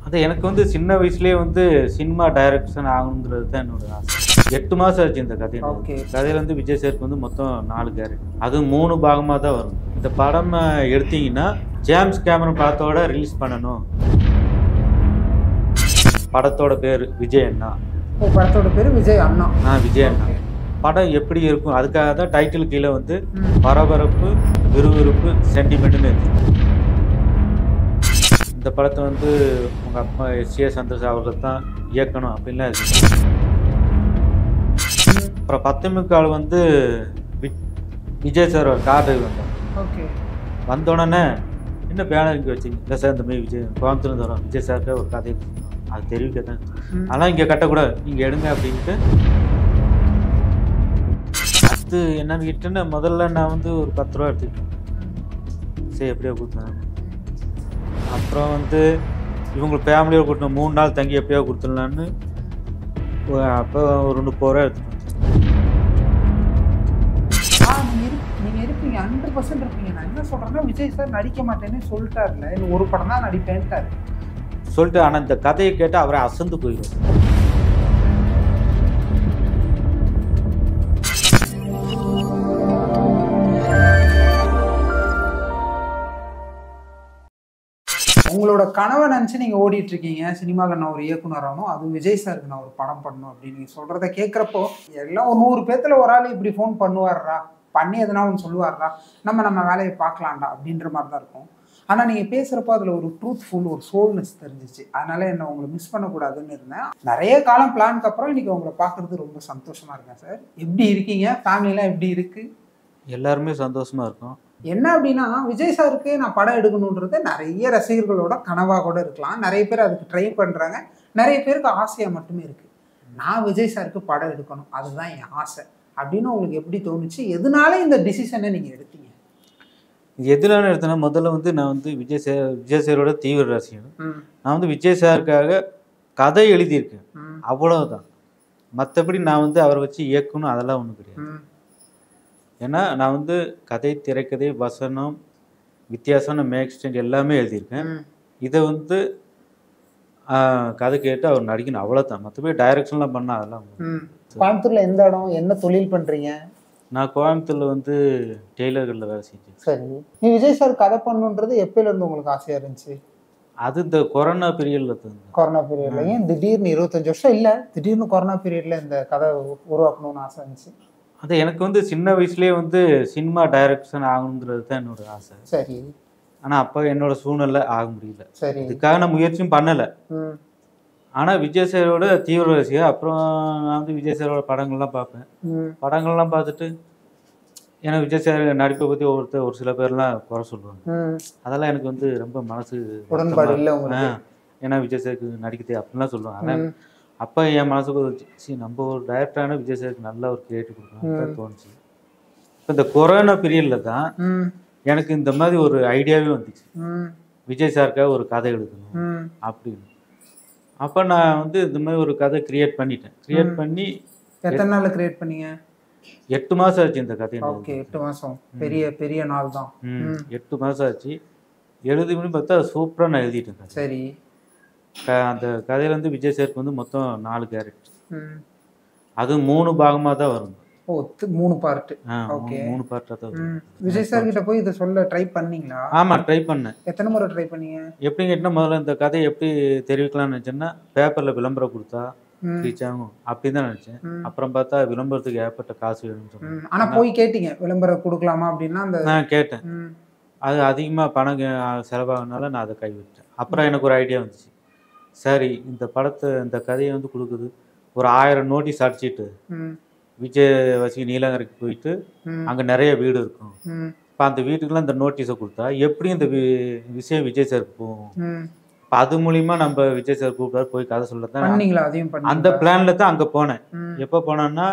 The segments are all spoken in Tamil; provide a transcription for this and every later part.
அது எனக்கு வந்து சின்ன வயசுலயே வந்து சினிமா டைரக்ஷன் ஆகணுங்கிறது தான் என்னோட ஆசை எட்டு மாதம் ஆச்சு இந்த கதை Okay. கதையில் வந்து விஜய் சேருக்கு வந்து மொத்தம் நாலு கேரக்டர் அது மூணு பாகமாக தான் வரும் இந்த படம் அஹ், எடுத்தீங்கன்னா ஜேம்ஸ் கேமரன் படத்தோட ரிலீஸ் பண்ணணும் படத்தோட பேர் விஜய் அண்ணா இப்போ படத்தோட பேர் விஜய் அண்ணா ஆ விஜய் அண்ணா படம் எப்படி இருக்கும் அதுக்காக தான் டைட்டில் கீழே வந்து ம். பரபரப்பு விறுவிறுப்பு சென்டிமெண்ட்னு இருக்கு இந்த படத்தை வந்து உங்கள் அப்பா எஸ் ஏ சந்தோஷ் அவர்கள் தான் இயக்கணும் அப்படின்லாம் இருக்கு அப்புறம் பத்து முக்கால் வந்து வி- விஜய் சார் ஒரு கார் டிரைவர் வந்தார் ஓகே வந்த உடனே என்ன பேனர் இங்கே வச்சிங்க இல்லை சார் இந்த மாதிரி விஜய் கோயம்புத்தூர் வரோம் விஜய் சாருக்கு ஒரு கதை இருக்கு. அது தெரிவிக்க தான் ம். ஆனால் இங்கே கட்டக்கூடாது நீங்கள் எடுங்க அப்படின்ட்டு அது என்னன்னு கிட்டேன்னு முதல்ல நான் வந்து ஒரு பத்து ரூபா எடுத்துக்கிட்டேன் சரி எப்படியோ கொடுத்தேன் அப்புறம் வந்து இவங்க ஃபேமிலியோட கூட்டின மூணு நாள் தங்கி எப்படியோ கொடுத்துடலான்னு அப்போ ஒரு முப்பது ரூபா எடுத்துட்டு வந்தேன். ஆ நீங்க இரு- நீங்க இருப்பீங்க ஹண்ட்ரட் பர்சன்ட் இருப்பீங்க நான் என்ன சொல்றேன்னா விஜய் சார் நடிக்க மாட்டேன்னு சொல்லிட்டாருல இன்னும் ஒரு படம் தான் நடிப்பேன்ட்டாரு சொல்லிட்டு ஆனால் இந்த கதையை கேட்டு அவரை அசந்து போயிடும் உங்களோட கனவை நினச்சி நீங்கள் ஓடிட்டு இருக்கீங்க சினிமாவில் நான் ஒரு இயக்குனர் ஆகணும் அது விஜய் சாருக்கு நான் ஒரு படம் பண்ணணும் அப்படின்னு நீங்கள் சொல்கிறத கேட்குறப்போ எல்லாம் ஒரு நூறு பேர்த்துல ஒரு ஆள் இப்படி ஃபோன் பண்ணுவார்ரா பண்ணி எதனா ஒன்று சொல்லுவார்ரா நம்ம நம்ம வேலையை பார்க்கலாம்டா அப்படின்ற மாதிரி தான் இருக்கும் ஆனால் நீங்கள் பேசுகிறப்போ அதில் ஒரு ட்ரூத்ஃபுல் ஒரு சோல்னஸ் தெரிஞ்சிச்சு அதனால என்ன உங்களை மிஸ் பண்ணக்கூடாதுன்னு இருந்தேன் நிறைய காலம் பிளானுக்கு அப்புறம் இன்னைக்கு உங்களை பார்க்குறது ரொம்ப சந்தோஷமா இருக்கேன் சார் எப்படி இருக்கீங்க ஃபேமிலிலாம் எப்படி இருக்குது எல்லாருமே சந்தோஷமா இருக்கும் என்ன அப்படின்னா விஜய் சாருக்கு நான் படம் எடுக்கணுன்றது நிறைய ரசிகர்களோட கனவாக கூட இருக்கலாம் நிறைய பேர் அதுக்கு ட்ரை பண்ணுறாங்க நிறைய பேருக்கு ஆசையாக மட்டுமே இருக்குது நான் விஜய் சாருக்கு படம் எடுக்கணும் அதுதான் என் ஆசை அப்படின்னு உங்களுக்கு எப்படி தோணுச்சு எதனால இந்த டிசிஷனை நீங்கள் எடுத்தீங்க இது எதுலான எடுத்தேன்னா முதல்ல வந்து நான் வந்து விஜய் சார் விஜய் சாரோட தீவிர ரசிகன் ம் நான் வந்து விஜய் சாருக்காக கதை எழுதியிருக்கேன் ம் அவ்வளவுதான் மற்றபடி நான் வந்து அவரை வச்சு இயக்கணும் அதெல்லாம் ஒன்றும் கிடையாது ம் ஏன்னா நான் வந்து கதை திரைக்கதை வசனம் வித்தியாசம் மேக்ஸ்டென்ட் எல்லாமே எழுதியிருக்கேன் ம் இதை வந்து ஆஹ், கதை கேட்டு அவர் நடிக்கணும் அவ்வளோதான் மற்றபடி டைரக்ஷன்லாம் பண்ண அதெல்லாம் ஒண்ணும் ம் கோயம்புத்தூர்ல எந்த இடம் என்ன தொழில் பண்றீங்க நான் கோயம்புத்தூரில் வந்து டெய்லர்களில் வேலை செஞ்சேன் சரி நீ விஜய் சார் கதை பண்ணுன்றது எப்பயில இருந்து உங்களுக்கு ஆசையா இருந்துச்சு அது இந்த கொரோனா பீரியடில் தந்தேன் கொரோனா பீரியட்ல ஏன் திடீர்னு இருபத்தஞ்சு வருஷம் இல்ல திடீர்னு கொரோனா பீரியட்ல இந்த கதை உ- உருவாக்கணும்னு ஆசை இருந்துச்சு அது எனக்கு வந்து சின்ன வயசுலேயே வந்து சினிமா டைரக்ஷன் ஆகணுங்கிறது தான் என்னோட ஆசை சரி ஆனால் அப்போ என்னோட சூழ்நிலை ஆக முடியல சரி இதுக்காக நான் முயற்சியும் பண்ணலை ம் ஆனால் விஜய் சாரோட தீவிர ரசிகர் அப்புறம் நான் வந்து விஜய் சாரோட படங்கள்லாம் பார்ப்பேன் ம் படங்கள்லாம் பார்த்துட்டு ஏன்னா விஜய் சார் நடிப்பை பற்றி ஒருத்தர் ஒரு சில பேர்லாம் குறை சொல்லுவாங்க ம் அதெல்லாம் எனக்கு வந்து ரொம்ப மனசு உடன்பாடு வருத்தமா இல்லை இருக்கும். உங்களுக்கு ஆ, ஏன்னா விஜய் சாருக்கு நடிக்குது அப்படிலாம் சொல்லுவாங்க அதான் ம், அப்போ என் மனசுக்கு ஒரு சரி நம்ம ஒரு டைரக்டரான விஜய் சாருக்கு நல்ல ஒரு கிரியேட்டிவ் கொடுக்கணும் தான் தோணுச்சு இப்போ இந்த கொரோனா பீரியடில் தான் ம் எனக்கு இந்த மாதிரி ஒரு ஐடியாவே வந்துச்சு ம் விஜய் சாருக்காக ஒரு கதை எழுதணும் ம் அப்படின்னு அப்போ நான் வந்து இந்த மாதிரி ஒரு கதை கிரியேட் பண்ணிட்டேன் கிரியேட் பண்ணி எத்தனை நாள்ல கிரியேட் பண்ணீங்க எட்டு மாதம் ஆச்சு இந்த கதையை நான் ஓகே எட்டு மாசம் பெரிய பெரிய நாள் தான் ம், எட்டு மாதம் ஆச்சு எழுதி பண்ணி பார்த்தா சூப்பராக நான் எழுதிட்டேன் கதை. சரி க- அந்த கதையில வந்து விஜய் சாருக்கு வந்து மொத்தம் நாலு கேரக்டர் ம் அது மூணு பாகமாக தான் வரும் ஓ தி- மூணு பார்ட் ஆ, மூ- Okay. மூணு பார்ட்டாக தான் வரும் ம் விஜய் சார் கிட்ட போய் இதை சொல்ல ட்ரை பண்ணீங்களா ஆமாம் ட்ரை பண்ணேன் எத்தனை முறை ட்ரை பண்ணீங்க எப்படி கேட்டால் முதல்ல இந்த கதையை எப்படி தெரிவிக்கலாம்னு நினச்சேன்னா பேப்பரில் விளம்பரம் கொடுத்தா ம் ரீச் ஆகும் அப்படி தான் நினச்சேன் ம். அப்புறம் பார்த்தா விளம்பரத்துக்கு ஏற்பட்ட காசு வேணும்னு சொன்னேன் ம். ஆனா போய் கேட்டீங்க விளம்பரம் கொடுக்கலாமா அப்படின்னா அந்த நான் கேட்டேன் ம் அது அதிகமாக பணம் கே- செலவாகனால நான் அதை கைவிட்டேன் அப்புறம் எனக்கு ஒரு ஐடியா வந்துச்சு சரி இந்த படத்தை இந்த கதையை வந்து கொடுக்குது ஒரு ஆயிரம் நோட்டீஸ் அடிச்சிட்டு ம் விஜய் வசி நீலங்கரைக்கு போயிட்டு ம் அங்கே நிறைய வீடு இருக்கும் ம் இப்போ அந்த வீட்டுக்குலாம் இந்த நோட்டீஸை கொடுத்தா எப்படி இந்த வி- விஷயம் விஜய் சாருக்கு போகும் ம் இப்போ அது மூலிமா நம்ம விஜய் சார் கூப்பிட்டாரு போய் கதை சொல்ல தான் பண்ணீங்களா அதையும் அந்த பண்ணீங்களா பிளானில் தான் அங்கே போனேன் ம் எப்போ போனேன்னா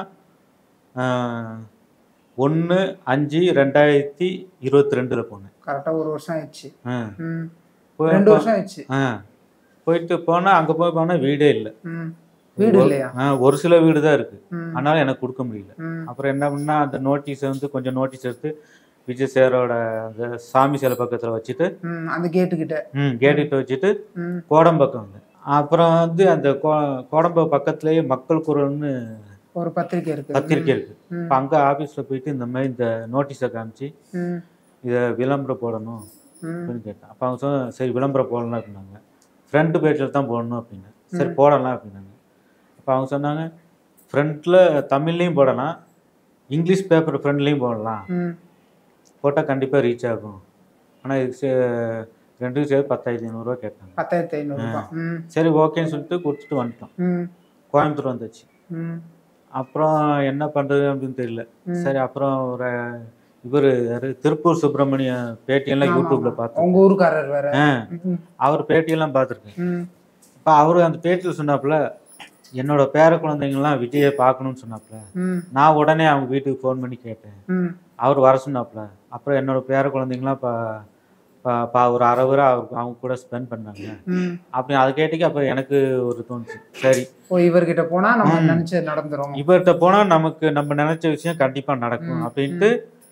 ஒன்று அஞ்சு ரெண்டாயிரத்தி இருபத்தி ரெண்டில் போனேன் கரெக்டா ஒரு வருஷம் ஆயிடுச்சு ஆ. ம் போய் ரெண்டு அப்போ- வருஷம் ஆயிடுச்சு ஆ போயிட்டு போனால் அங்கே போய் போனால் வீடே இல்லை ம் வீடு இல்லையா ஆ ஒரு சில வீடு தான் இருக்குது ம் ஆனாலும் எனக்கு கொடுக்க முடியல ம் அப்புறம் என்ன பண்ணா அந்த நோட்டீஸை வந்து கொஞ்சம் நோட்டீஸ் எடுத்து விஜய் சாரோட அந்த சாமி சிலை பக்கத்தில் வச்சுட்டு ம் அந்த கேட்டு கிட்ட ம் கேட்டுட்டு வச்சுட்டு ம் கோடம்பக்கம் வந்தேன் அப்புறம் வந்து அந்த கோ- கோடம்பை பக்கத்துலேயே மக்கள் குரல்னு ஒரு பத்திரிக்கை இருக்கு பத்திரிக்கை இருக்கு ம். இப்போ அங்கே ஆஃபீஸில் போயிட்டு இந்த மாதிரி இந்த நோட்டீஸை காமிச்சு ம், இதை விளம்பரம் போடணும் ம், அப்படின்னு கேட்டேன் அப்போ அவங்க சொன்ன சரி விளம்பரம் போடலாம் அப்படின்னாங்க ஃப்ரண்ட் பேஜில் தான் போடணும் அப்படின்னு சரி போடலாம் அப்படின்னாங்க அப்போ அவங்க சொன்னாங்க ஃப்ரண்ட்டில் தமிழ்லேயும் போடலாம் இங்கிலீஷ் பேப்பர் ஃப்ரண்ட்லேயும் போடலாம் ம், போட்டால் கண்டிப்பாக ரீச் ஆகும் ஆனால் இது சே- ரெண்டுக்கும் சேர்த்து பத்தாயிரத்தி ஐநூறுரூவா கேட்டாங்க பத்தாயிரத்தி ஐநூறு ரூபாய் ம், சரி ஓகேன்னு சொல்லிட்டு கொடுத்துட்டு வந்துட்டோம் ம், கோயம்புத்தூர் வந்துச்சு ம், அப்புறம் என்ன பண்ணுறது அப்படின்னு தெரியல ம். சரி அப்புறம் ஒரு இவர் யாரு திருப்பூர் சுப்பிரமணிய பேட்டியெல்லாம் ஆமா, யூடியூப்ல ஆமா. பார்த்தேன் உங்க ஊருக்காரர் வேற ஆ, ம், அவர் பேட்டியெல்லாம் பார்த்துருக்கேன் ம், இப்போ அவர் அந்த பேட்டியில் சொன்னாப்புல என்னோட பேர குழந்தைங்கள்லாம் விஜயை பார்க்கணும்னு சொன்னாப்புல ம், நான் உடனே அவங்க வீட்டுக்கு ஃபோன் பண்ணி கேட்டேன் ம், அவர் வர சொன்னாப்புல அப்புறம் என்னோட பேர குழந்தைங்களாம் பா பா- பா ஒரு அரை வரை அவருக்கு அவங்க கூட ஸ்பெண்ட் பண்ணாங்க ம். அப்படி அதை கேட்டுக்கு அப்புறம் எனக்கு ஒரு தோணுச்சு சரி ஓ இவர்கிட்ட போனா நம்ம ம். நினைச்சது நடந்துரும் இவர்கிட்ட போனால் நமக்கு நம்ம நினச்ச விஷயம் கண்டிப்பாக நடக்கும் ம், அப்படின்ட்டு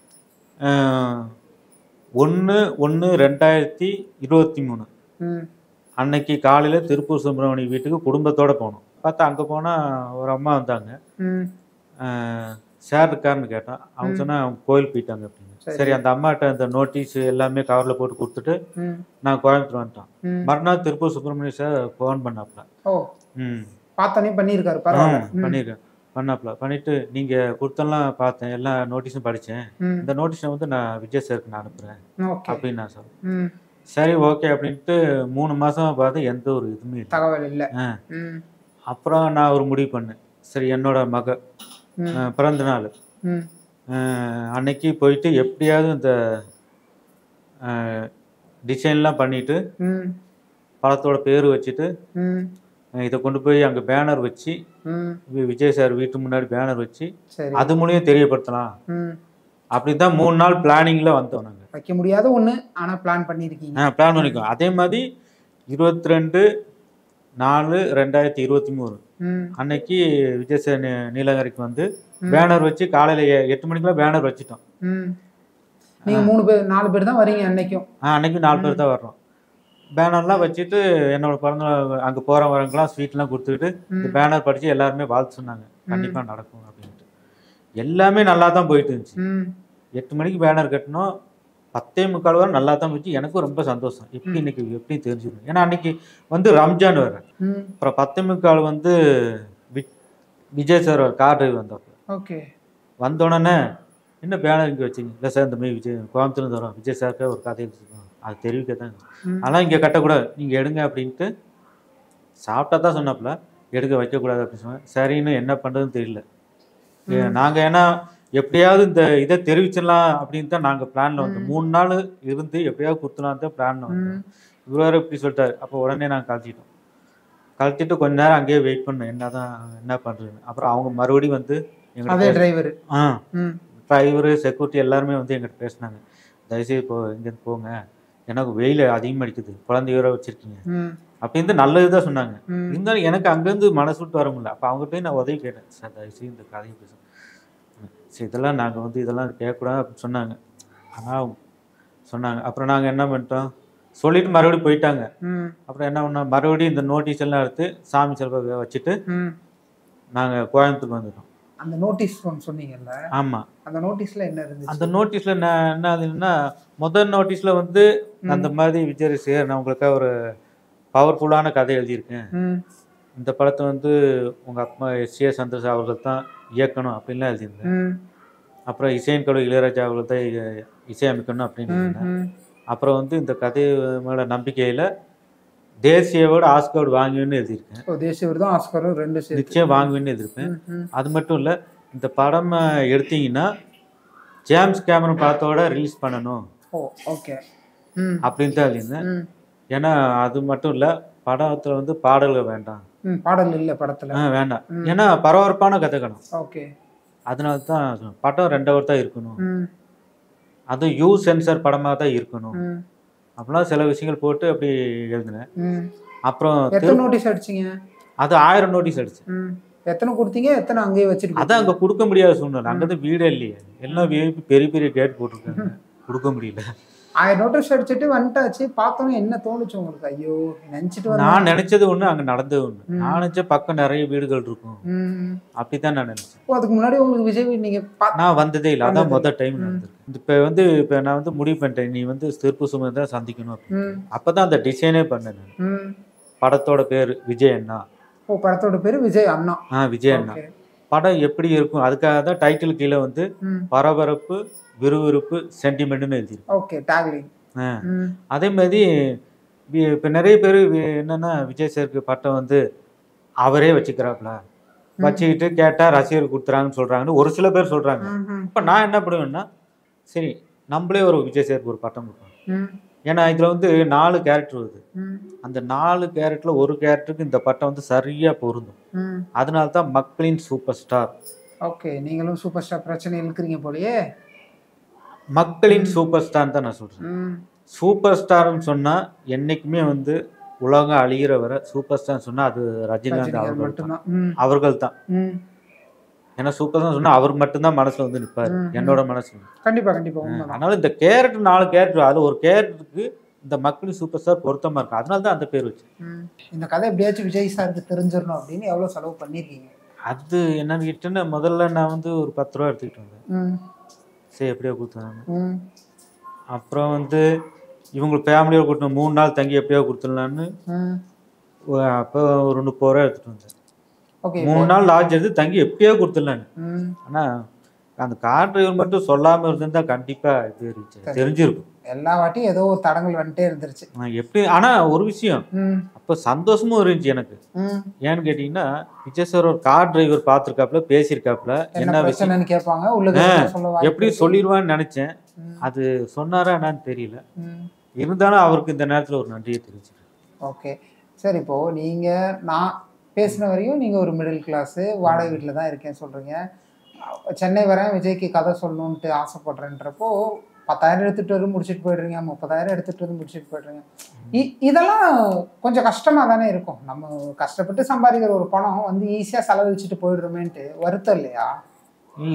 ஒன்று ஒன்று ரெண்டாயிரத்தி இருபத்தி மூணு ம், அன்னைக்கு காலையில் திருப்பூர் சுப்பிரமணிய வீட்டுக்கு குடும்பத்தோடு போனோம் பார்த்தா அங்கே போனால் ஒரு அம்மா வந்தாங்க ம், அஹ், சார் இருக்காருன்னு கேட்டேன் அவங்க ம். சொன்னா அவங்க கோயில் போயிட்டாங்க அப்படின்னு சரி. சரி அந்த அம்மாட்ட அந்த நோட்டீஸ் எல்லாமே கவரில் போட்டு கொடுத்துட்டு ம், நான் கோயம்புத்தூர் வந்துட்டோம் ம். மறுநாள் திருப்பூர் சுப்பிரமணிய சார் ஃபோன் பண்ணாப்புல ஓ ம் பார்த்தோன்னே பண்ணியிருக்காரு பரவாயில்ல ம், பண்ணியிருக்கேன் பண்ணாப்புல பண்ணிட்டு நீங்கள் கொடுத்தெல்லாம் பார்த்தேன் எல்லா நோட்டீஸும் படித்தேன் ம், இந்த நோட்டீஸை வந்து நான் விஜய் சாருக்கு நான் அனுப்புகிறேன் ஓகே அப்படின்னு நான் சொல்றேன் ம், சரி ஓகே அப்படின்ட்டு மூணு மாதம் பார்த்து எந்த ஒரு இதுவுமே இல்லை தகவல் இல்ல ஆ. ம், அப்புறம் நான் ஒரு முடிவு பண்ணேன் சரி என்னோட மக ம், அஹ், பிறந்த நாள் ம், அஹ், அன்னைக்கு போயிட்டு எப்படியாவது இந்த டிசைன்லாம் பண்ணிட்டு ம், படத்தோட பேர் வச்சுட்டு ம், அஹ், இதை கொண்டு போய் அங்கே பேனர் வச்சு ம், வி- விஜய் சார் வீட்டு முன்னாடி பேனர் வச்சு சரி அது மூலியம் தெரியப்படுத்தலாம் ம். அப்படி தான் மூணு நாள் பிளானிங்கில் வந்தோம் நாங்கள் வைக்க முடியாத ஒண்ணு ஆனா பிளான் பண்ணியிருக்கீங்க ஆ பிளான் பண்ணிக்கோ அதே மாதிரி இருபத்தி ரெண்டு நாலு ரெண்டாயிரத்தி இருபத்தி மூணு ம், அன்னைக்கு விஜய் சார் நீ- நீலகிரிக்கு வந்து ம். பேனர் வச்சு காலையில் எட்டு மணிக்கெல்லாம் பேனர் வச்சுட்டோம் ம். நீங்க மூணு பேர் நாலு பேர் தான் வரீங்க அன்னைக்கும் ஆ அன்னைக்கு நாலு பேர் தான் வர்றோம் பேனர்லாம் வச்சுட்டு என்னோட பிறந்த அங்கே போகிறவங்கலாம் ஸ்வீட்லாம் கொடுத்துக்கிட்டு இந்த ம், பேனர் படித்து எல்லாருமே வாழ்த்து சொன்னாங்க கண்டிப்பாக நடக்கும் அப்படின்ட்டு எல்லாமே நல்லா தான் போயிட்டு இருந்துச்சு ம், எட்டு மணிக்கு பேனர் கட்டினோம் பத்தே முக்கால் வரை நல்லா தான் போச்சு எனக்கும் ரொம்ப சந்தோஷம் எப்படி இன்னைக்கு எப்படி தெரிஞ்சுக்கணும் ஏன்னா அன்னைக்கு வந்து ரம்ஜான் வேறு ம், அப்புறம் பத்தே முக்கால் வந்து வி- விஜய் சார் ஒரு கார் டிரைவர் வந்தார் ஓகே வந்தோடனே என்ன பேனர் இங்கே வச்சிங்க இல்லை சார் இந்த மாதிரி விஜய் கோயம்புத்தூர்ந்து வரோம் விஜய் சாருக்கு ஒரு கதை எழுதிருக்கோம் அது தெரிவிக்க தான் ம், ஆனால் இங்கே கட்டக்கூடாது நீங்கள் எடுங்க அப்படின்ட்டு சாப்பிட்டா தான் சொன்னாப்புல எடுக்க வைக்கக்கூடாது அப்படின்னு சொன்னேன் சரின்னு என்ன பண்ணுறதுன்னு தெரியல நாங்கள் ஏன்னா எப்படியாவது இந்த இதை தெரிவிச்சிடலாம் அப்படின்னு தான் நாங்கள் பிளானில் வந்தோம் ம். மூணு நாள் இருந்து எப்படியாவது கொடுத்துலாம் தான் பிளானில் வந்தோம் ம், இவர் வேறு இப்படி சொல்லிட்டாரு அப்போ உடனே நாங்கள் கழட்டிட்டோம் கழட்டிட்டு கொஞ்ச நேரம் அங்கேயே வெயிட் பண்ணோம் என்ன தான் என்ன பண்ணுறதுன்னு அப்புறம் அவங்க மறுபடியும் வந்து அதே எங்கிட்ட டிரைவர் ஆ ம் டிரைவரு செக்யூரிட்டி எல்லாருமே வந்து எங்கிட்ட பேசினாங்க தயவுசெய்து இப்போ இங்கேருந்து போங்க எனக்கு வெயில் அதிகமாக அடிக்குது குழந்தையோட வச்சுருக்கீங்க ம் அப்படின்னு நல்லது தான் சொன்னாங்க ம் இருந்தாலும் எனக்கு அங்கேருந்து மனசு விட்டு வர முடியல அப்போ அவங்ககிட்ட நான் உதவி கேட்டேன் சார் தயவுசெய்து இந்த கதையை பேசுங்க சரி இதெல்லாம் நாங்கள் வந்து இதெல்லாம் கேட்கக்கூடாது அப்படின்னு சொன்னாங்க ஆனால் சொன்னாங்க அப்புறம் நாங்கள் என்ன பண்ணிட்டோம் சொல்லிட்டு மறுபடியும் போயிட்டாங்க ம் அப்புறம் என்ன பண்ணோம் மறுபடியும் இந்த நோட்டீஸ் எல்லாம் எடுத்து சாமி செல்வ வச்சுட்டு ம் நாங்கள் கோயம்புத்தூர் வந்துட்டோம் அந்த நோட்டீஸ் ஒன்று சொன்னீங்கல்ல ஆமாம் அந்த நோட்டீஸ்ல என்ன இருந்துச்சு அந்த நோட்டீஸில் நான் என்ன ஆகுதுன்னா முதல் நோட்டீஸில் வந்து ம். அந்த மாதிரி விஜய் சார் நான் உங்களுக்காக ஒரு பவர்ஃபுல்லான கதை எழுதியிருக்கேன் ம் இந்த படத்தை வந்து உங்கள் அப்பா எஸ் ஏ சந்தோஷ் அவர்கள் தான் இயக்கணும் அப்படின்லாம் எழுதியிருந்தேன் ம் அப்புறம் இசையின் கடவுள் இளையராஜா அவர்கள் தான் இ- இசையமைக்கணும் அப்படின்னு ம் இருந்தேன் ம் அப்புறம் வந்து இந்த கதை மேலே நம்பிக்கையில் தேசியவோட ஆஸ்கார்டு வாங்குவேன்னு எழுதியிருக்கேன் ஓ தேசிய விருதும் ஆஸ்கரும் ரெண்டு சேர்த்து நிச்சயம் வாங்குவேன்னு எழுதியிருப்பேன் ம் ம் அது மட்டும் இல்லை இந்த படம் அஹ், எடுத்தீங்கன்னா ஜேம்ஸ் கேமரன் படத்தோட ரிலீஸ் பண்ணணும் ஓ ஓகே ம் அப்படின்னு தான் எழுதியிருந்தேன் ம் ஏன்னா அது மட்டும் இல்லை படத்தில் வந்து பாடல்கள் வேண்டாம் ம் பாடல் இல்லை படத்துல ஆ வேண்டாம் ம். ஏன்னா பரபரப்பான கதைக்கணும் ஓகே அதனால தான் சொன்னேன். படம் ரெண்டவர் தான் இருக்கணும் ம் அதுவும் யூ சென்சார் படமாக தான் இருக்கணும் ம் அப்படிலாம் சில விஷயங்கள் போட்டு அப்படி எழுதினேன் ம் அப்புறம் எத்தனை திரு- நோட்டீஸ் அடிச்சீங்க அது ஆயிரம் நோட்டீஸ் அடிச்சு ம் எத்தனை கொடுத்தீங்க எத்தனை அங்கேயே வச்சுட்டு அதான் அங்கே கொடுக்க முடியாத சூழ்நிலை அங்கே தான் வீடே இல்லையே எல்லாம் விஐபி பெரிய பெரிய கேட் போட்டிருக்காங்க கொடுக்க முடியல ஆயிரம் நோட்டீஸ் அடிச்சுட்டு வந்துட்டாச்சு பார்த்தோன்னே என்ன தோணுச்சு உங்களுக்கு ஐயோ நினைச்சிட்டு நான் வந்தேன் நினைச்சது ஒண்ணு அங்க நடந்தது ஒண்ணு ம். நான் நினைச்ச பக்கம் நிறைய வீடுகள் இருக்கும் ம். அப்படித்தான் நான் நினைச்சேன் ஓ, அதுக்கு முன்னாடி உங்களுக்கு விஜய் வீடு நீங்க பா நான் வந்ததே இல்லை அதான் வந்தது முதல் டைம் ம். நடந்திருக்கு இப்போ வந்து இப்போ நான் வந்து முடிவு பண்ணிட்டேன் நீ வந்து திருப்பு சுமை தான் சந்திக்கணும் அப்படின்னு. ம் அப்பதான் அந்த டிசைனே பண்ணேன் நான். ம் படத்தோட பேர் விஜய் அண்ணா ஓ படத்தோட பேரு விஜய் அண்ணா ஆ விஜய் அண்ணா ஓகே படம் எப்படி இருக்கும் அதுக்காக தான் டைட்டில் கீழே வந்து ம் பரபரப்பு விறுவிறுப்பு சென்டிமெண்ட்னு எழுதிருக்கு ஓகே டேக்லிங் ஆ. ம் அதே மாதிரி வி- இப்ப நிறைய பேர் என்னன்னா விஜய் சாருக்கு பட்டம் வந்து அவரே வச்சுக்கிறாப்புல வச்சுக்கிட்டு கேட்டா ரசிகர் கொடுத்துறாங்கன்னு சொல்றாங்கன்னு ஒரு சில பேர் சொல்றாங்க ம், ம், இப்ப நான் என்ன பண்ணுவேன்னா சரி நம்மளே ஒரு விஜய் சாருக்கு ஒரு பட்டம் கொடுப்போம் ம், ஏன்னா இதுல வந்து நாலு கேரக்டர் வருது ம், அந்த நாலு கேரக்டர்ல ஒரு கேரக்டருக்கு இந்த பட்டம் வந்து சரியா பொருந்தும் ம். அதனால தான் மக்களின் சூப்பர் ஸ்டார் ஓகே நீங்களும் சூப்பர் ஸ்டார் பிரச்சனை இழுக்கிறீங்க போலயே மக்களின் சூப்பர் ஸ்டார் தான் நான் சொல்றேன் ம் சூப்பர் ஸ்டார்னு சொன்னா என்னைக்குமே வந்து உலகம் அழிகிற வரை சூப்பர் ஸ்டார் சொன்னா அது ரஜினிகாந்த் ரஜினிகாந்த் அவர்கள் தான் மட்டும்தான் ம் அவர்கள் தான் ம் ஏன்னா சூப்பர் ஸ்டார் சொன்னா அவர் மட்டும்தான் மனசுல வந்து நிப்பாரு ம், ம். என்னோட மனசுல கண்டிப்பா கண்டிப்பா உண்மைதான் அதனால இந்த கேரக்டர் நாலு கேரக்டர் அது ஒரு கேரக்டருக்கு இந்த மக்களின் சூப்பர் ஸ்டார் பொருத்தமா இருக்கு அதனால தான் அந்த பேர் வச்சு ம். இந்த கதை எப்படியாச்சும் விஜய் சாருக்கு தெரிஞ்சிடணும் அப்படின்னு எவ்வளவு செலவு பண்ணிருக்கீங்க அது என்னன்னு கேட்டேன்னா முதல்ல நான் வந்து ஒரு பத்து ரூபா எடுத்துக்கிட்டு வந்தேன் ம் சரி எப்படியோ கொடுத்தாங்க ம் அப்புறம் வந்து இவங்க ஃபேமிலியோட கூட்டணும் மூணு நாள் தங்கி எப்படியோ கொடுத்துடலான்னு ம் அப்போ ஒரு முப்பது ரூபா எடுத்துட்டு வந்தேன் ஓகே மூணு நாள் லாட்ஜ் எடுத்து தங்கி எப்படியோ கொடுத்துடலான்னு ம் ஆனா அந்த கார் டிரைவர் மட்டும் சொல்லாம இருந்திருந்தா கண்டிப்பா இது reach ஆகும். தெரிஞ்சிருக்கும் எல்லா வாட்டியும் ஏதோ ஒரு தடங்கள் வந்துட்டே இருந்துருச்சு நான் எப்படி ஆனா ஒரு விஷயம் ம் அப்போ சந்தோஷமும் இருந்துச்சு எனக்கு ம் ஏன்னு கேட்டீங்கன்னா விஜய் சார் ஒரு கார் டிரைவர் பார்த்துருக்காப்புல பேசியிருக்காப்புல என்ன என்ன விஷயம் பிரச்சனைன்னு கேட்பாங்க உள்ள சொல்ல வாய்ப்பு எப்படி இருக்கு. சொல்லிடுவான்னு நினைச்சேன் ம், அது சொன்னாரா என்னன்னு தெரியல ம். இருந்தாலும் அவருக்கு இந்த நேரத்துல ஒரு நன்றியை தெரிவிச்சிருக்கேன் ஓகே சரி இப்போ நீங்க நான் பேசின வரையும் நீங்க ஒரு மிடில் கிளாஸ் வாடகை வீட்டில் தான் இருக்கேன் சொல்றீங்க சென்னை வரேன் விஜய்க்கு கதை சொல்லணுன்ட்டு ஆசைப்படுறேன்றப்போ பத்தாயிரம் எடுத்துட்டு வந்து முடிச்சுட்டு போயிடுறீங்க முப்பதாயிரம் எடுத்துட்டு வந்து முடிச்சுட்டு போயிடுறீங்க இ- இதெல்லாம் கொஞ்சம் கஷ்டமா தானே இருக்கும் நம்ம கஷ்டப்பட்டு சம்பாதிக்கிற ஒரு பணம் வந்து ஈஸியா செலவழிச்சிட்டு போயிடுறோமேன்ட்டு வருத்தம் இல்லையா இல்ல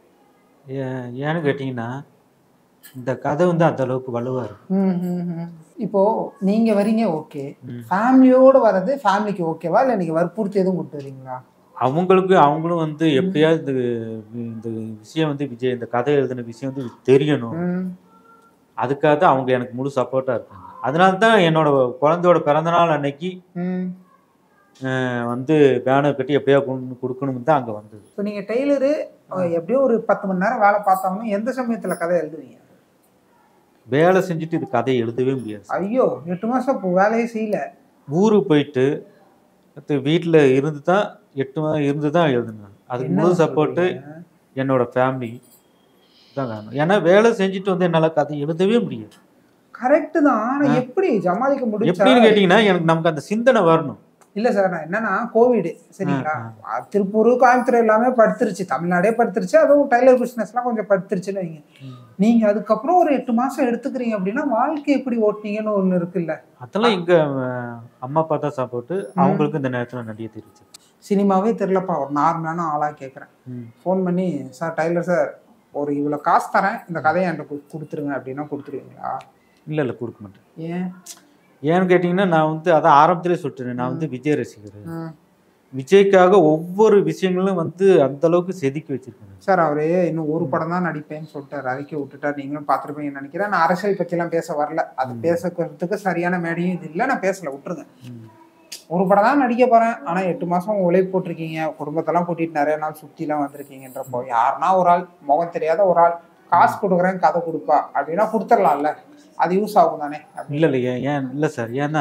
ஏ- ஏன்னு கேட்டீங்கன்னா இந்த கதை வந்து அந்த அளவுக்கு வலுவா இருக்கு ம், ம், ம். இப்போ நீங்க வரீங்க ஓகே ம். ஃபேமிலியோட வர்றது ஃபேமிலிக்கு ஓகேவா இல்லை நீங்க வற்புறுத்தி எதுவும் கொடுத்து வரீங்களா அவங்களுக்கு அவங்களும் வந்து எப்படியாவது இந்த இந்த விஷயம் வந்து விஜய் இந்த கதை எழுதின விஷயம் வந்து தெரியணும் ம் அதுக்காக தான் அவங்க எனக்கு முழு சப்போர்ட்டா இருக்காங்க அதனால தான் என்னோட குழந்தையோட பிறந்த நாள் அன்னைக்கு ம் அஹ், வந்து பேனர் கட்டி எப்படியா கொண்டு கொடுக்கணும்னு தான் அங்க வந்தது இப்போ நீங்க டெய்லரு எப்படியோ ஒரு பத்து மணி நேரம் வேலை பார்த்தாலும் எந்த சமயத்துல கதை எழுதுவீங்க வேலை செஞ்சுட்டு இது கதையை எழுதவே முடியாது ஐயோ எட்டு மாசம் இப்போ வேலையே செய்யல ஊருக்கு போயிட்டு அடுத்து வீட்டில் இருந்து தான் எட்டு மாதம் இருந்து தான் எழுதுனேன் அதுக்கு என்ன முழு சப்போர்ட்டு சொல்றீங்க? என்னோட ஃபேமிலி தான் காரணம் ஏன்னா வேலை செஞ்சுட்டு வந்து என்னால் கதை எழுதவே முடியாது கரெக்ட் தான் ஆனா எப்படி சமாளிக்க முடியும் எப்படின்னு கேட்டிங்கன்னா எனக்கு நமக்கு அந்த சிந்தனை வரணும் இல்ல சார் நான் என்னன்னா கோவிட் சரிங்களா ஆ, திருப்பூர் கோயம்புத்தூர் எல்லாமே படுத்துருச்சு தமிழ்நாடே படுத்துருச்சு அதுவும் டைலர் பிசினஸ்லாம் கொஞ்சம் படுத்துருச்சுன்னு வைங்க நீங்க அதுக்கப்புறம் ஒரு எட்டு மாசம் எடுத்துக்கிறீங்க அப்படின்னா வாழ்க்கை எப்படி ஓட்டுனீங்கன்னு ஒண்ணு இருக்குல்ல அதெல்லாம் எங்க அஹ், அம்மா அப்பா தான் சப்போர்ட்டு அவங்களுக்கு இந்த நேரத்தில் நடிகை தெரிவிச்சு சினிமாவே தெரிலப்பா ஒரு நார்மலான ஆளா கேட்குறேன் ஃபோன் பண்ணி சார் டைலர் சார் ஒரு இவ்வளோ காசு தரேன் இந்த கதையை என்கிட்ட கு- கொடுத்துருங்க அப்படின்னா கொடுத்துருவீங்களா இல்லை இல்லை கொடுக்க மாட்டேன் ஏன் ஏன்னு கேட்டிங்கன்னா நான் வந்து அதான் ஆரம்பத்திலே சொல்லிட்டேன் நான் வந்து விஜய் ரசிகர் ம். விஜய்க்காக ஒவ்வொரு விஷயங்களும் வந்து அந்த அளவுக்கு செதுக்கி வச்சிருக்கேன் சார் அவரு இன்னும் ஒரு படம் தான் நடிப்பேன்னு சொல்லிட்டாரு அறிக்கை விட்டுட்டார் நீங்களும் பார்த்துருப்பீங்கன்னு நினைக்கிறேன் நான் அரசியல் பற்றிலாம் பேச வரல அது பேசுறதுக்கு சரியான மேடையும் இது இல்லை நான் பேசல விட்டுருங்க ஒரு படம் தான் நடிக்க போறேன் ஆனா எட்டு மாசம் உழைப்பு போட்டிருக்கீங்க குடும்பத்தெல்லாம் கூட்டிட்டு நிறைய நாள் சுத்திலாம் வந்திருக்கீங்கன்றப்போ யாருன்னா ஒரு ஆள் முகம் தெரியாத ஒரு ஆள் காசு கொடுக்குறேன் கதை கொடுப்பா அப்படின்னா கொடுத்துடலாம்ல அது யூஸ் ஆகும் தானே அப்படி இல்லை இல்லை ஏன் ஏன் இல்லை சார் ஏன்னா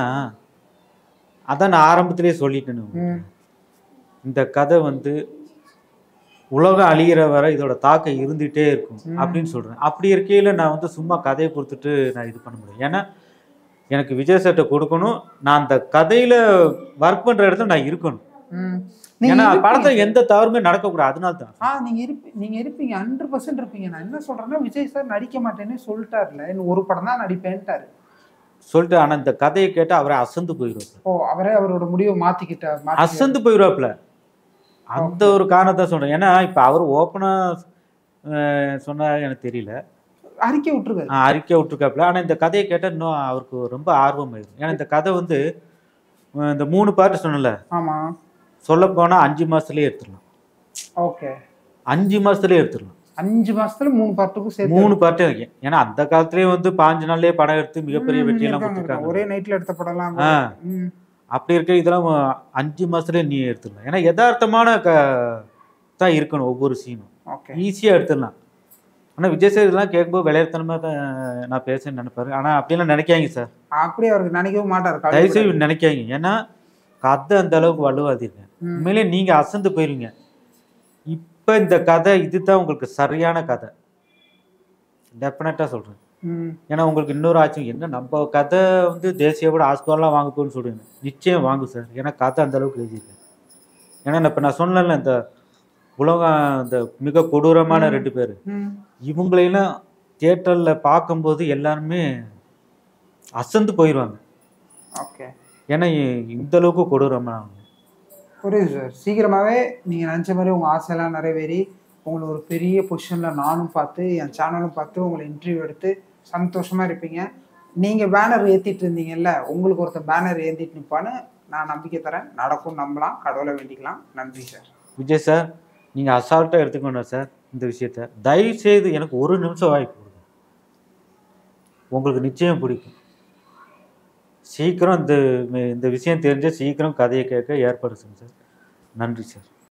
அதான் நான் ஆரம்பத்திலே சொல்லிட்டேன் ம். இந்த கதை வந்து உலகம் அழியிற வரை இதோட தாக்கம் இருந்துகிட்டே இருக்கும் ம். அப்படின்னு சொல்றேன் அப்படி இருக்கையில நான் வந்து சும்மா கதையை பொறுத்துட்டு நான் இது பண்ண முடியும் ஏன்னா எனக்கு விஜய் சார்ட்ட கொடுக்கணும் நான் அந்த கதையில ஒர்க் பண்ற இடத்துல நான் இருக்கணும் ம். நீங்க ஏன்னா இருப்பீங்க. படத்துல எந்த தவறுமே நடக்கக்கூடாது அதனால தான் ஆ நீங்க இருப்பி நீங்க இருப்பீங்க ஹண்ட்ரட் பர்சன்ட் இருப்பீங்க நான் என்ன சொல்றேன்னா விஜய் சார் நடிக்க மாட்டேன்னு சொல்லிட்டாருல இன்னும் ஒரு படம் தான் நடிப்பேன்ட்டாரு சொல்லிட்டு ஆனா இந்த கதையை கேட்டு அவரை அசந்து போயிடுவாப்ல ஓ அவரே அவரோட முடிவை மாத்திக்கிட்டார் மாத்தி- அசந்து போயிடுவாப்ல அந்த ஒரு காரணத்தை சொல்றேன் ஏன்னா இப்ப அவர் ஓப்பனா சொன்னா எனக்கு தெரியல அறிக்கை விட்டுருக்காரு ஆஹ் அறிக்கை விட்டுருக்காப்புல ஆனால் இந்த கதையை கேட்டால் இன்னும் அவருக்கு ரொம்ப ஆர்வம் ஆயிடும் ஏன்னா இந்த கதை வந்து அஹ் இந்த மூணு பாட்டு சொன்னல ஆமா சொல்ல போனால் அஞ்சு மாசத்துலயே எடுத்துடலாம் ஓகே அஞ்சு மாசத்துலயே எடுத்துடலாம் அஞ்சு மாசத்துல மூணு பார்ட்டுக்கும் சேர்த்து மூணு பாட்டு ஏன்னா அந்த காலத்துலயே வந்து பாஞ்சு நாள்லயே படம் எடுத்து மிகப்பெரிய ம், வெற்றியெல்லாம் இருக்காங்க, கொடுத்துருக்காங்க ஒரே நைட்ல எடுத்த படம்லாம் ஆ. ம், அப்படி இருக்க இதெல்லாம் அஞ்சு மாசத்துலயே நீ எடுத்துடலாம் ஏன்னா யதார்த்தமான க தான் இருக்கணும் ஒவ்வொரு சீனும் ஓகே ஈஸியாக எடுத்துடலாம் ஆனால் விஜய் சார் இதெல்லாம் கேட்கும்போது விளையாட்டுத்தனமாக தான் நான் பேசுன்னு நினைப்பாரு ஆனால் அப்படிலாம் நினைக்காங்க சார் அப்படியே அவருக்கு நினைக்கவும் மாட்டாரு கவலைப்படாத. தயவுசெய்து நினைக்காங்க ஏன்னா கதை அந்த அளவுக்கு வலுவாதீங்க ம். உண்மையிலே நீங்கள் அசந்து போயிருவீங்க இப்போ இந்த கதை இதுதான் உங்களுக்கு சரியான கதை டெஃபினட்டாக சொல்கிறேன் ம், ஏன்னா உங்களுக்கு இன்னொரு ஆச்சு என்ன நம்ம கதை வந்து தேசிய விட ஆஸ்கார்லாம் வாங்க போகுன்னு சொல்லுவீங்க நிச்சயம் வாங்கும் சார் ஏன்னா கதை அந்த அளவுக்கு எழுதியிருக்கேன் ஏன்னா இப்போ நான் சொன்னேன்ல இந்த உலகம் இந்த மிக கொடூரமான ரெண்டு பேர் ம். இவங்களையெல்லாம் தியேட்டரில் பார்க்கும்போது எல்லாருமே அசந்து போயிடுவாங்க ஓகே ஏன்னா இ- இந்த அளவுக்கு கொடூரமானவங்க புரியுது சார் சீக்கிரமாவே நீங்க நினைச்ச மாதிரி உங்க ஆசையெல்லாம் நிறைவேறி உங்களை ஒரு பெரிய பொசிஷன்ல நானும் பார்த்து என் சேனலும் பார்த்து உங்களை இன்டர்வியூ எடுத்து சந்தோஷமா இருப்பீங்க நீங்க பேனர் ஏத்திட்டு இருந்தீங்கல்ல உங்களுக்கு ஒருத்தர் பேனர் ஏத்திட்டு நிப்பான்னு நான் நம்பிக்கை தரேன் நடக்கும் நம்பலாம் கடவுளை வேண்டிக்கலாம் நன்றி சார் விஜய் சார் நீங்கள் அசால்ட்டாக எடுத்துக்கணும் சார் இந்த விஷயத்த தயவு செய்து எனக்கு ஒரு நிமிஷம் வாய்ப்பு கொடுங்க உங்களுக்கு நிச்சயம் பிடிக்கும் சீக்கிரம் இந்த இந்த விஷயம் தெரிஞ்சு சீக்கிரம் கதையை கேட்க ஏற்பாடு செய்யுங்க சார் நன்றி சார்